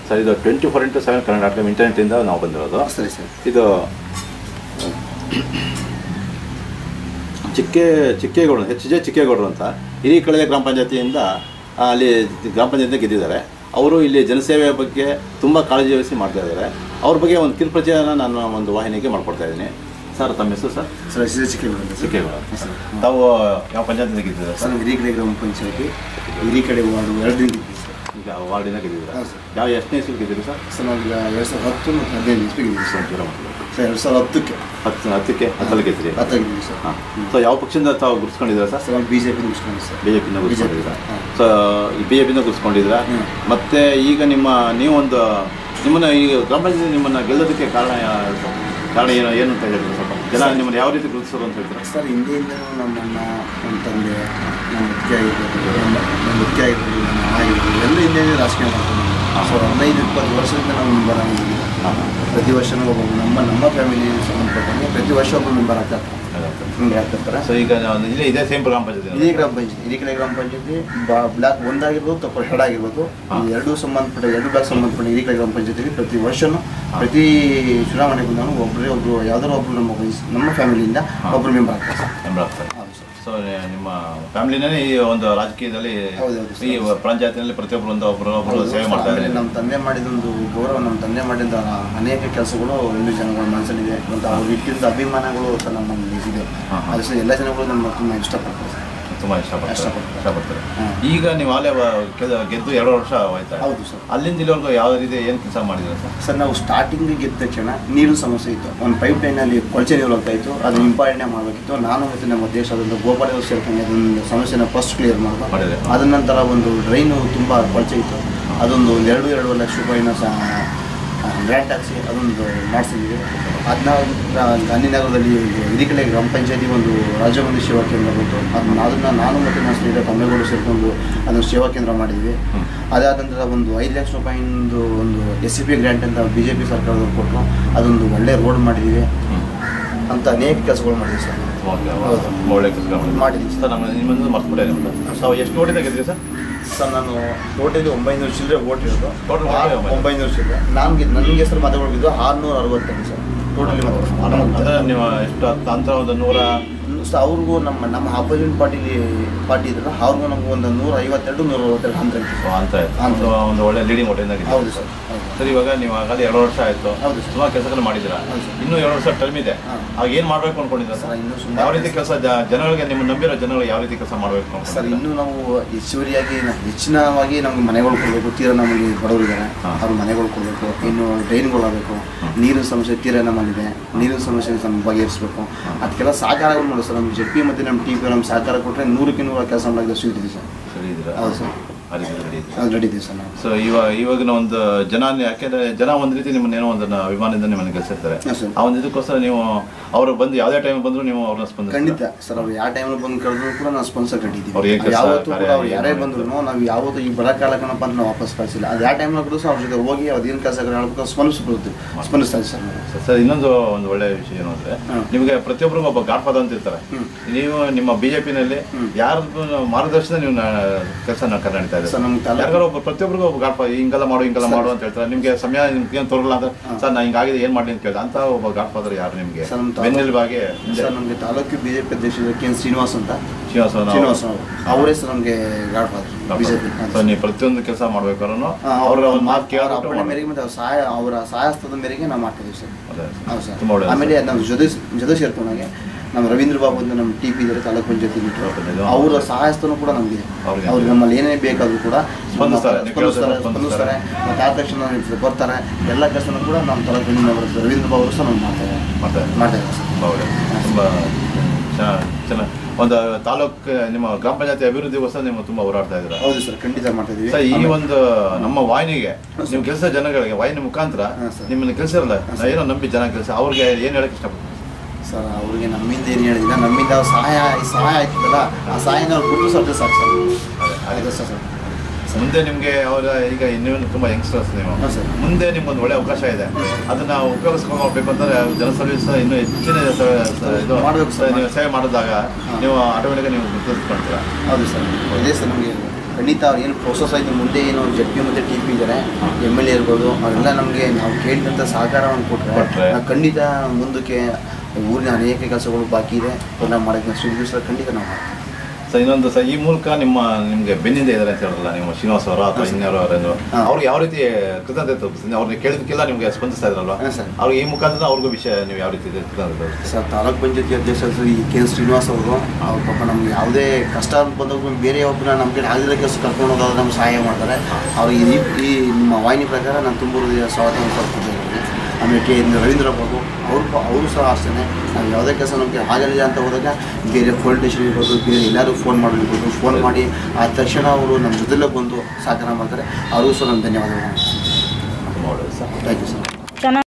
Sir ಇದು twenty four into seven Kannada dot com ಇಂಟರ್ನೆಟ್ಟಿಂದ ನಾವು ಬಂದಿರೋದು ಸರಿ ಸರ್ ಇದು ಚಿಕ್ಕೆ ಚಿಕ್ಕೇಗೌಡರು ಎಚ್ ಜೆ ಚಿಕ್ಕೇಗೌಡರು ಅಂತ ಹಿರೀಕಳೆಯ ಗ್ರಾಮ ಪಂಚಾಯತಿಯಿಂದ ಆ, ಅಲ್ಲಿ ಗ್ರಾಮ ಪಂಚಾಯತಿಯಿಂದ ಗೆದ್ದಿದ್ದಾರೆ ಅವರು ಇಲ್ಲಿ ಜನಸೇವೆಯ ಬಗ್ಗೆ ತುಂಬ ಕಾಳಜಿ ವಹಿಸಿ ಮಾಡ್ತಾ ಇದ್ದಾರೆ ಅವ್ರ ಬಗ್ಗೆ ಒಂದು ಕಿರುಪರಿಚಯನ ನಾನು ಒಂದು ವಾಹಿನಿಗೆ ಮಾಡ್ಕೊಡ್ತಾ ಇದ್ದೀನಿ ಸರ್ ತಮ್ಮ ಹೆಸರು sir sir S S Chikkegowda sir Chikkegowda sir ತಾವು ಯಾವ ಪಂಚಾಯತಿಯಿಂದ ಗೆದ್ದಿದ್ದಾರೆ ಸರ್ ಸರ್ ಹಿರೀಕಡೆ ಗ್ರಾಮ ಪಂಚಾಯತಿ ಹಿರೀಕಡೆ ವಾರ್ಡು ಎರಡರಿಂದ ಇದ್ದೀವಿ ಸರ್ ಈಗ ವಾರ್ಡಿನ ಗೆದ್ದಿದ್ದಾರೆ ಹೌದು ಸರ್. ಯಾವ ಎಷ್ಟನೇ ಇಸ್ವಿ ಗೆದ್ದಿರಿ ಸರ್ ಸರ್ ನಾವೀಗ ಎರಡು ಸಾವಿರದ ಹತ್ತು ಮತ್ತು ಹದಿನೈದು ಇಸ್ವಿಗೆ ಇದ್ದೀವಿ ಸರ್ ದೂರ ಮಾತಾಡಿ. ಸರ್ ಎರಡು ಸಾವಿರದ ಹತ್ತಕ್ಕೆ ಹತ್ತು ಹತ್ತಕ್ಕೆ ಹತ್ತಲ್ಲಿ ಗೆದ್ದಿರಿ ಹತ್ತಾಗಿದ್ದೀವಿ ಸರ್ ಹಾಂ ಸೊ ಯಾವ ಪಕ್ಷದಿಂದ ತಾವು ಗುರ್ಸ್ಕೊಂಡಿದ್ದೀರಾ ಸರ್ ಸರ್ ನಾವು ಬಿ ಜೆ ಪಿ ಮುಗಿಸ್ಕೊಂಡು ಸರ್ ಬಿ ಜೆ ಪಿನ ಗುರ್ಸ್ಕೊಂಡಿದ್ದೀರಾ ಹಾಂ. ಸೊ ಈ ಬಿ ಜೆ ಪಿನ ಗುರ್ಸ್ಕೊಂಡಿದ್ದೀರಾ ಹ್ಮ್. ಮತ್ತೆ ಈಗ ನಿಮ್ಮ ನೀವು ಒಂದು ನಿಮ್ಮನ್ನ ಈಗ ಗ್ರಾಮ ಪಂಚಾಯತಿ ನಿಮ್ಮನ್ನ ಗೆಲ್ಲೋದಕ್ಕೆ ಕಾರಣ ಯಾ- ಕಾರಣ ಏನು ಏನು ಅಂತ ಹೇಳಿದ್ರೆ ಸ್ವಲ್ಪ ಜನ ನಿಮ್ಮನ್ನ ಯಾವ ರೀತಿ ಗುರುತಿಸೋದು ಅಂತ ಹೇಳ್ತೀರಾ ಸರ್ ಹಿಂದೆಯಿಂದನೂ ನಮ್ಮನ್ನ ನಮ್ಮ ತಂದೆ ನಮ್ಮ ಮುಖ್ಯ ಆಗಿರ್ಬೋದು ನಮ್ಮ ನಮ್ಮ ಮುಖ್ಯ ಆಗಿರ್ಬೋದು ನಮ್ಮ ಅಮ್ಮ ಆಗಿರ್ಬೋದು ಎಲ್ಲ ಹಿಂದೆ ರಾಜಕೀಯ ಮಾಡ್ಕೊಂಡು ಸೊ ಹದಿನೈದು ಇಪ್ಪತ್ತು ವರ್ಷದಿಂದ ನಾವು ಮೆಂಬರ್ ಆಗಿದ್ದೀವಿ ಪ್ರತಿ ವರ್ಷನೂ ಒಬ್ಬೊಬ್ಬರು ನಮ್ಮ ನಮ್ಮ ಫ್ಯಾಮಿಲಿ ಸಂಬಂಧಪಟ್ಟಂಗೆ ಪ್ರತಿ ವರ್ಷ ಒಬ್ಬರು ಮೆಂಬರ್ ಆಗ್ತಾರೆ ಮೆಂಬರ್ ಆಗ್ತಿರ್ತಾರೆ ಸೊ ಈಗ ನಾವು ಇಲ್ಲೇ ಇದೇ ಸೇಮ್ ಗ್ರಾಮ ಪಂಚಾಯತಿ ಇದೇ ಗ್ರಾಮ ಪಂಚಾಯತಿ ಇದೇ ಕಡೆ ಗ್ರಾಮ ಪಂಚಾಯತಿ ಬಾ ಬ್ಲಾಕ್ ಒಂದಾಗಿರ್ಬೋದು ತಪ್ಪು ಹೆಡ್ ಆಗಿರ್ಬೋದು ಹಾ. ಈ ಎರಡು ಸಂಬಂಧಪಟ್ಟ ಎರಡು ಬ್ಲಾಕ್ ಸಂಬಂಧಪಟ್ಟ ಇದೇ ಕಡೆ ಗ್ರಾಮ ಪಂಚಾಯತಿಲಿ ಪ್ರತಿ ವರ್ಷನೂ ಪ್ರತಿ ಚುನಾವಣೆಗೆ ಬಂದಾಗ ಒಬ್ಬರೇ ಒಬ್ಬರು ಯಾವ್ದಾದ್ರು ಒಬ್ಬರು ನಮ್ಮ ವಯಸ್ಸು ನಮ್ಮ ಫ್ಯಾಮಿಲಿಯಿಂದ ಹಾ. ಒಬ್ಬರು ಮೆಂಬರ್ ಆಗ್ತಾರೆ ಸರ್ ಮೆಂಬರ್ ಆಗ್ತಾರೆ ಹೌದು ಸರ್ ಸೊ ನಿಮ್ಮ ಫ್ಯಾಮಿಲಿನೇ ಈ ಒಂದು ರಾಜಕೀಯದಲ್ಲಿ ಹೌದು, ಹೌದು, ಸರ್. ಈ ಪಂಚಾಯತಿನಲ್ಲಿ ಪ್ರತಿಯೊಬ್ಬರು ಒಂದು ಒಬ್ಬರು ಒಬ್ಬರು ಸೇವೆ ಮಾಡ್ತಾ ಆಮೇಲೆ ಇದ್ದಾರೆ ನಮ್ಮ ತಂದೆ ಮಾಡಿದೊಂದು ಗೌರವ ನಮ್ಮ ತಂದೆ ಮಾಡಿದ ಅನೇಕ ಕೆಲಸಗಳು ಇನ್ನೂ ಜನಗಳ ಮನಸ್ಸಲ್ಲಿದೆ ಮತ್ತು ಅವ್ರು ಇಟ್ಟಿದ್ದ ಅಭಿಮಾನಗಳು ಸಹ ನಮ್ಮ ಇದೆ ಹಾ, ಹಾ. ಅದು ಸಹ ಎಲ್ಲ ಜನಗಳು ನಮ್ಮ ತುಂಬ ಇಷ್ಟಪಡ್ತಾರೆ ಸರ್ ತುಂಬಾ ಇಷ್ಟಪಡ್ತಾರೆ ಇಷ್ಟಪಡ್ತಾರೆ. ಇಷ್ಟಪಡ್ತಾರೆ ಹಾ. ಈಗ ನೀವು ಅಲ್ಲೇ ಗೆದ್ದು ಎರಡು ವರ್ಷ ಆಯ್ತಾ ಹೌದು ಸರ್ ಅಲ್ಲಿಂದ ಇಲ್ಲಿವರೆಗೂ ಯಾವ ರೀತಿ ಏನು ಕೆಲಸ ಮಾಡಿದ್ರೆ ಸರ್ ಸರ್ ನಾವು ಸ್ಟಾರ್ಟಿಂಗ್ ಗೆದ್ದ ತಕ್ಷಣ ನೀರಿನ ಸಮಸ್ಯೆ ಇತ್ತು ಒಂದು ಪೈಪ್ ಲೈನಲ್ಲಿ ಕೊಳಚೆ ನೀರು ಹೋಗ್ತಾ ಇತ್ತು ಅದನ್ನ ಇಂಪಾರ್ಟೆಂಟ್ ಮಾಡಬೇಕಿತ್ತು ನಾನು ಮತ್ತು ನಮ್ಮ ದೇಶದಿಂದ ಗೋಪಾಲ ಸೇರ್ಕೊಂಡು ಅದೊಂದು ಸಮಸ್ಯೆನ ಫಸ್ಟ್ ಕ್ಲಿಯರ್ ಮಾಡಿದ್ರು ಮಾಡಿದೆ ಅದ ನಂತರ ಒಂದು ಡ್ರೈನು ತುಂಬ ಕೊಳಚೆ ಇತ್ತು ಅದೊಂದು ಒಂದು ಎರಡು ಎರಡು ಲಕ್ಷ ರೂಪಾಯಿನ ಸಹ ಗ್ರ್ಯಾಂಟ್ ಹಾಕ್ಸಿ ಅದೊಂದು ಮಾಡಿಸಿದ್ದೀವಿ ಅದನ್ನ ಗಾಂಧಿನಗರದಲ್ಲಿ ಒಂದು ಹಿರಿಕಲೆ ಗ್ರಾಮ ಪಂಚಾಯತಿ ಒಂದು ರಾಜಬಂಧು ಸೇವಾ ಕೇಂದ್ರ ಬಂತು ಅದನ್ನ ಅದನ್ನು ನಾನು ಮತ್ತು ನನ್ನ ಸ್ನೇಹಿತ ತಮ್ಮೇಗೌಡರು ಸೇರಿಕೊಂಡು ಅದನ್ನು ಸೇವಾ ಕೇಂದ್ರ ಮಾಡಿದ್ವಿ ಹ್ಮ್. ಅದಾದ ನಂತರ ಒಂದು ಐದು ಲಕ್ಷ ರೂಪಾಯಿಂದು ಒಂದು ಎಸ್ ಸಿ ಪಿ ಗ್ರ್ಯಾಂಟ್ ಅಂತ ಬಿ ಜೆ ಪಿ ಸರ್ಕಾರದವ್ರು ಕೊಟ್ಟರು ಅದೊಂದು ಒಳ್ಳೆ ರೋಡ್ ಮಾಡಿದ್ದೀವಿ ಹ್ಮ್. ಅಂತ ಅನೇಕ ಕೆಲಸಗಳು ಮಾಡಿದ್ವಿ ಸರ್ ಓಕೆ ಹೌದು. ಒಳ್ಳೆ ಕೆಲಸ ಮಾಡಿದ್ದೀವಿ ಸರ್ ನಮ್ಮ ನಿಮ್ಮನ್ನು ಮರ್ತುಬಿಟ್ಟೆ ನಿಮ್ಮದು ತಾವು ಎಷ್ಟು ಓಟಿಂದ ಗೆದ್ರಿ ಸರ್ ಸರ್ ನಾನು ಟೋಟಲಿ ಒಂಬೈನೂರು ಚಿಲ್ಲರೆ ಓಟ್ ಇರೋದು Total vote ಆರು- ಒಂಬೈನೂರು. ಒಂಬೈನೂರು ಚಿಲ್ಲರೆ ನನಗೆ ನನಗೆ ಹೆಸರು ಮತಗಳಿದ್ದು ಆರುನೂರ ಅರವತ್ತೈದು ಸರ್ ಟೋಟಲಿ ಅಂದರೆ ನೀವು ಎಷ್ಟು ಹತ್ತು ಅಂತ ಒಂದು ನೂರ ಸೊ ಅವ್ರಿಗೂ ನಮ್ಮ ನಮ್ಮ ಅಪೋಸಿಟ್ ಪಾರ್ಟಿಲಿ ಪಾರ್ಟಿ ಇದ್ರಲ್ಲ ಅವ್ರಿಗೂ ನಮ್ಗೆ ಒಂದು ನೂರ ಐವತ್ತೆರಡು ನೂರ ಅರವತ್ತೆರಡು ಅಂತ ಓ, ಅಂತ ಆಯ್ತು. ಅಂತ. ಒಂದು ಒಂದು ಒಳ್ಳೆ ಲೀಡಿಂಗ್ ಓಟಿಂದ ಹೌದು ಸರ್ ಹೌದು ಸರ್ ಇವಾಗ ನೀವು ಆಗಲೇ ಎರಡು ವರ್ಷ ಆಯಿತು ಹೌದು ಸರ್. ಸುಮಾರು ಕೆಲಸಗಳು ಮಾಡಿದ್ದೀರಾ ಹೌದು ಸರ್. ಇನ್ನೂ ಎರಡು ವರ್ಷ ಟರ್ಮ್ ಇದೆ ಹಾ. ಆಗ ಏನು ಮಾಡಬೇಕು ಅನ್ಕೊಂಡಿದ್ದೀರಾ ಸರ್ ಸರ್ ಇನ್ನೂ ಯಾವ ಸುಮಾರು ರೀತಿ ಕೆಲಸ ಜನಗಳಿಗೆ ನಿಮ್ಮ ನಂಬಿರೋ ಜನಗಳು ಯಾವ ರೀತಿ ಕೆಲಸ ಮಾಡಬೇಕು ಸರ್ ಅನ್ಕೊಂಡಿದ್ದೀರಾ ಇನ್ನೂ ನಾವು ಹೆಚ್ಚುವರಿಯಾಗಿ ನ- ಹೆಚ್ಚಿನವಾಗಿ ನಮ್ಗೆ ಮನೆಗಳು ಕೊಡಬೇಕು ತೀರಾ ನಮ್ಮಲ್ಲಿ ಬಡವರಿದ್ದಾರೆ ಹಾ. ಅವ್ರ ಮನೆಗಳು ಕೊಡಬೇಕು ಇನ್ನು ಡ್ರೈನ್ಗಳು ಆಗಬೇಕು ನೀರಿನ ಸಮಸ್ಯೆ ತೀರಾ ನಮ್ಮಲ್ಲಿದೆ ನೀರಿನ ಸಮಸ್ಯೆ ನಮ್ಮ ಬಗೆಹರಿಸಬೇಕು ಅದಕ್ಕೆಲ್ಲ ಸಹಕಾರಗಳು ಮಾಡಿ ಸರ್ ನಮ್ಮ ಜೆಡ್ ಪಿ ಮತ್ತು ನಮ್ಮ ಟಿ ಪಿ ನಮ್ಮ ಸಹಕಾರ ಕೊಟ್ಟರೆ ನೂರಕ್ಕೆ ನೂರ ಕೆಲಸ ಮಾಡಲಿಕ್ಕೆ ಸ್ವೀಟಿದೆ ಸರ್ ಸರಿ ಇದ್ದೀರಾ ಹೌದು ಸರ್ ಆ ರೀತಿ ರೆಡಿ ಇದೆ ಅದು ರೆಡಿ ಇದೆ ಸರ್ ನಾವು ಸೊ ಇವಾಗ ಇವಾಗಿನ ಒಂದು ಜನ ಯಾಕೆಂದ್ರೆ ಜನ ಒಂದ್ ರೀತಿ ನಿಮ್ಮನ್ನ ಏನೋ ಒಂದು ಅಭಿಮಾನದಿಂದ ನಿಮ್ಮನ್ನ ಗೆಲ್ಸಿರ್ತಾರೆ ಹಾಂ ಸರ್ ಆ ಒಂದು ಇದಕ್ಕೋಸ್ಕರ ನೀವು ಅವರು ಬಂದು ಯಾವುದೇ ಟೈಮ್ ಬಂದ್ರು ನೀವು ಅವ್ರನ್ನ ಸ್ಪಂದಿಸ್ತೀರಾ ಖಂಡಿತ ಸರ್ ಅವ್ರು ಯಾವ ಟೈಮಲ್ಲಿ ಬಂದು ಕರೆದ್ರು ಕೂಡ ನಾವು ಸ್ಪಾನ್ಸರ್ ಕಟ್ಟಿದ್ದೀವಿ ಅವ್ರು ಏನ್ ಕೆಲ್ಸ ಯಾವತ್ತೂ ಕೂಡ ಕಾರ್ಯ ಅವ್ರು ಯಾರೇ ಏನ್ ಬಂದ್ರು ನಾವು ಯಾವತ್ತೂ ಈಗ ಬರೋ ಕಾಲಕ್ಕನಪ್ಪ ಅಂತ ನಾವು ವಾಪಸ್ ಕಳಿಸಿಲ್ಲ ಅದು ಯಾವ ಟೈಮ್ನಾಗ ಕೂಡ ಅವ್ರ ಜೊತೆ ಹೋಗಿ ಅದೇನು ಕೆಲಸ ಹೇಳ್ಬೇಕು ಸ್ಪಂದಿಸ್ಬಿಡ್ತೀವಿ ಸ್ಪಂದಿಸ್ತಾ ಇದ್ದೀವಿ ಸರ್ ನಾವು ಸರ್, ಸರ್ ಇನ್ನೊಂದು ಒಂದು ಒಳ್ಳೆ ವಿಷಯ ಏನು ಅಂದ್ರೆ ಹ್ಮ್. ನಿಮಗೆ ಪ್ರತಿಯೊಬ್ಬರಿಗೂ ಒಬ್ಬ ಗಾಡ್ ಫಾದರ್ ಅಂತ ಇರ್ತಾರೆ ಹ್ಮ್. ನೀವು ನಿಮ್ಮ ಬಿಜೆಪಿನಲ್ಲಿ ಹ್ಮ್. ಯಾರ ಮಾರ್ಗದರ್ಶನ ನೀವು ಕೆಲಸ ನಡೀತಾ ಇದೆ ಸರ್ ನಮ್ಗೆ ತಾಲೂಕು ಯಾರಿಗಾರ ಒಬ್ಬ ಪ್ರತಿಯೊಬ್ಬರಿಗೂ ಒಬ್ಬ ಗಾಡ್ ಫಾದರ್ ಹಿಂಗೆಲ್ಲ ಮಾಡು ಹಿಂಗೆಲ್ಲ ಸರ್. ಮಾಡು ಅಂತ ಹೇಳ್ತಾರೆ ನಿಮಗೆ ಸಮಯ ನಿಮ್ಗೆ ಏನು ತೋರಲ್ಲ ಅಂತ ಹಾ. ಸರ್ ನಾ ಹಿಂಗಾಗಿದೆ ಏನು ಮಾಡಲಿ ಅಂತ ಕೇಳಿದೆ ಅಂತ ಒಬ್ಬ ಗಾಡ್ ಫಾದರ್ ಯಾರು ನಿಮಗೆ ಸರ್, ನಮ್ಮ ತಾಲೂಕು- ಬೆನ್ನೆಲುಬಾಗಿ ಸರ್ ನಮಗೆ ತಾಲೂಕು ಬಿಜೆಪಿ ಅಧ್ಯಕ್ಷರು ಕೆ ಎನ್ ಶ್ರೀನಿವಾಸ್ ಅಂತ ಶ್ರೀನಿವಾಸ ಶ್ರೀನಿವಾಸ್ ಅವರು ಅವರೇ ಸರ್ ನಮಗೆ ಗಾಡ್ ಫಾದರ್ ಬಿಜೆಪಿ ಸೊ ನೀವು ಪ್ರತಿಯೊಂದು ಕೆಲಸ ಮಾಡ್ಬೇಕಾದ್ರೂ ಅವ್ರ ಒಂದು ಮಾತು ಅಪ್ಪಣೆ ಕೇಳ್ಬಿಟ್ಟು ಮೇರೆಗೆ ಮತ್ತು ಅವ್ರ ಸಹಾಯ ಅವರ ಸಹಾಯಸ್ತದ ಮೇರೆಗೆ ನಾವು ಮಾಡ್ತಿದ್ದೀವಿ ಸರ್ ಅದೇ. ಹೌದು ಸರ್ ತುಂಬ ಒಳ್ಳೆಯದು ಆಮೇಲೆ ನಮ್ಮ ಜೊತೆ ಜೊತೆ ಸೇರ್ಕೊಂಡಾಗೆ ನಮ್ಮ ರವೀಂದ್ರ ಬಾಬು ಅಂತ ನಮ್ಮ ಟಿ ಪಿ ಇದ್ದಾರೆ ತಾಲೂಕು ಪಂಚಾಯತಿ ತಾಲೂಕು ಪಂಚಾಯ್ತಿ. ಅವರ ಸಹಾಯಸ್ಥನು ಕೂಡ ನಮಗಿದೆ ಅವ್ರಿಗೆ ಅವ್ರಿಗೆ ನಮ್ಮಲ್ಲಿ ಏನೇ ಬೇಕಾದರೂ ಕೂಡ ಸ್ಪಂದಿಸ್ತಾರೆ. ನೀವು ಸ್ಪಂದಿಸ್ತಾರೆ ಕೇಳಿದ್ರೆ ಸ್ಪಂದಿಸ್ತಾರೆ ಮತ್ತು ಆದ ತಕ್ಷಣ ನಮ್ಗೆ ಬರ್ತಾರೆ ಎಲ್ಲ ಕೆಲಸನೂ ಕೂಡ ನಮ್ಮ ತಾಲೂಕು ಪಂಚಾಯತ್ ರವೀಂದ್ರ ಬಾಬು ಅವರು ಸಹ ನಾವು ಮಾಡ್ತಾರೆ ಮತ್ತೆ ಮಾಡ್ತಾ ಇದ್ದಾರೆ ಸರ್ ತುಂಬ ಒಳ್ಳೆ ತುಂಬ ಚೆನ್ನಾಗಿ ಒಂದು ತಾಲೂಕು ನಿಮ್ಮ ಗ್ರಾಮ ಪಂಚಾಯತಿ ಅಭಿವೃದ್ಧಿಗೋಸ್ಕರ ನೀವು ತುಂಬ ಹೋರಾಡ್ತಾ ಇದ್ದೀರಾ ಹೌದು ಸರ್ ಖಂಡಿತ ಮಾಡ್ತಾ ಇದೀವಿ ಸರ್ ಈ ಆಮೇಲೆ- ಒಂದು ನಮ್ಮ ವಾಹಿನಿಗೆ ನೀವು ಕೆಲಸ ಜನಗಳಿಗೆ ವಾಹಿನಿ ಮುಖಾಂತರ ಹಾಂ, ಸರ್. ನಿಮ್ಮನ್ನ ಕೆಲಸಿರಲ್ಲ ಹಾಂ, ಸರ್. ಏನೋ ನಂಬಿ ಜನ ಕೆಲಸ ಅವ್ರಿಗೆ ಏನು ಹೇಳಕ್ಕೆ ಇಷ್ಟಪಡ್ತೀನಿ ಸರ್ ಅವ್ರಿಗೆ ನಮ್ಮಿಂದ ಏನು ಹೇಳಿದಿಲ್ಲ ನಮ್ಮಿಂದ ಅವ್ರ ಸಹಾಯ ಈ ಸಹಾಯ ಆಯ್ತದಲ್ಲ ಆ ಸಹಾಯನ ಅವ್ರು ಕೊಟ್ಟರು ಸರ್ ಸಾಕು ಸರ್ ಆಗಿದೆ ಸರ್ ಸರ್ ಮುಂದೆ ನಿಮಗೆ ಅವರ ಈಗ ಇನ್ನೂ ತುಂಬ ಯಂಗ್ಸ್ಟರ್ಸ್ ನೀವು ಹಾಂ, ಸರ್. ಮುಂದೆ ನಿಮ್ಗೊಂದು ಒಳ್ಳೆ ಅವಕಾಶ ಇದೆ ಅದನ್ನ ಉಪಯೋಗಿಸ್ಕೊಂಡು ಹೋಗ್ಬೇಕು ಅಂತಂದ್ರೆ ಜನ ಸರ್ವಿಸ್ ಇನ್ನೂ ಹೆಚ್ಚಿನ ಸ- ಸ- ಇದು ಮಾಡ್ಬೇಕು ಸರ್. ನೀವು ಸೇವೆ ಮಾಡಿದಾಗ ಹಾಂ. ನೀವು ಆಟೋಮೆಟಿಕ್ ನೀವು ಗುರುತಿಸ್ಕೊಳ್ತೀರಾ ಹೌದು ಸರ್ ಇದೇ ಸರ್ ನಮಗೆ ಖಂಡಿತ ಅವ್ರು ಏನು ಪ್ರೋಸೆಸ್ ಆಯಿತು ಮುಂದೆ ಏನು ಜಡ್ ಪಿ ಮತ್ತು ಟಿ ಪಿ ಇದ್ದಾರೆ ಎಮ್ ಎಲ್ ಎ ಇರ್ಬೋದು ಅವರೆಲ್ಲ ನಮಗೆ ನಾವು ಕೇಳಿದಂಥ ಸಹಕಾರವನ್ನು ಕೊಟ್ಟರೆ ಕೊಟ್ರೆ. ನಾವು ಖಂಡಿತ ಮುಂದಕ್ಕೆ ಊರಿನ ಅನೇಕ ಕೆಲಸಗಳು ಬಾಕಿ ಇದೆ ಎಲ್ಲ ಮಾಡೋಕ್ಕೆ ಸ್ವೀಕರಿಸಿದ್ರೆ ಖಂಡಿತ ನಾವು ಮಾಡ್ತೀವಿ ಸೊ ಇನ್ನೊಂದು ಸರ್ ಈ ಮೂಲಕ ನಿಮ್ಮ ನಿಮಗೆ ಬೆನ್ನಿಂದ ಇದ್ದಾರೆ ಅಂತ ಹೇಳಲ್ಲ ನಿಮ್ಮ ಶ್ರೀನಿವಾಸ್ ಅವರು ಅಥವಾ ಹಾಂ, ಸರ್. ಇನ್ಯಾರು ಅವರನ್ನು ಹಾಂ. ಅವ್ರಿಗೆ ಯಾವ ರೀತಿ ಕೃತಜ್ಞತೆ ತೋರಿಸ್ತೀನಿ ಅವ್ರನ್ನ ಕೇಳಿದಕ್ಕೆಲ್ಲ ನಿಮಗೆ ಸ್ಪಂದಿಸ್ತಾ ಇದ್ರಲ್ವಾ ಹಾಂ, ಸರ್. ಅವ್ರಿಗೆ ಈ ಮುಖಾಂತರ ಅವ್ರಿಗೂ ವಿಷಯ ನೀವು ಯಾವ ರೀತಿ ಕೃತಜ್ಞತೆ ತೋರಿಸ್ತೀರಿ ಸರ್ ತಾಲೂಕ್ ಪಂಚಾಯತಿ ಅಧ್ಯಕ್ಷರು ಈ ಕೆ ಎನ್ ಶ್ರೀನಿವಾಸ್ ಅವರು ಅವ್ರ ಪಾಪ ನಮ್ಗೆ ಯಾವುದೇ ಕಷ್ಟ ಅಂತ ಬಂದಾಗ ಬೇರೆ ಒಬ್ಬನ ನಮ್ಮ ಕಡೆ ಆಗಿರೋ ಕೆಲಸ ಕರ್ಕೊಂಡು ಹೋದಾಗ ನಮ್ಗೆ ಸಹಾಯ ಮಾಡ್ತಾರೆ ಅವ್ರಿಗೆ ಈ ಈ ನಿಮ್ಮ ವಾಹಿನಿ ಪ್ರಕಾರ ನಾನು ತುಂಬ ಹೃದಯ ಸ್ವಾಗತ ಪಡ್ತಿದ್ದೇನೆ ಆಮೇಲೆ ಕೆ ಎನ್ ರವೀಂದ್ರ ಬಾಬು ಅವರು ಅವರು ಸಹ ಅಷ್ಟೇ ನಾವು ಯಾವುದೇ ಕೆಲಸ ನಮಗೆ ಆಗಲಿಲ್ಲ ಅಂತ ಹೋದಾಗ ಬೇರೆ ಪೊಲೀಸ್ ಸ್ಟೇಷನ್ ಇರ್ಬೋದು ಬೇರೆ ಎಲ್ಲರೂ ಫೋನ್ ಮಾಡಿರ್ಬೋದು ಫೋನ್ ಮಾಡಿ ಆ ತಕ್ಷಣ ಅವರು ನಮ್ಮ ಜೊತೆಲೇ ಬಂದು ಸಹಕಾರ ಮಾಡ್ತಾರೆ ಅವ್ರಿಗೂ ಸಹ ನಾನು ಧನ್ಯವಾದಗಳು ತುಂಬ ಒಳ್ಳೆಯದು ಸರ್ ಥ್ಯಾಂಕ್ ಯು ಸರ್ ಚೆನ್ನಾಗಿ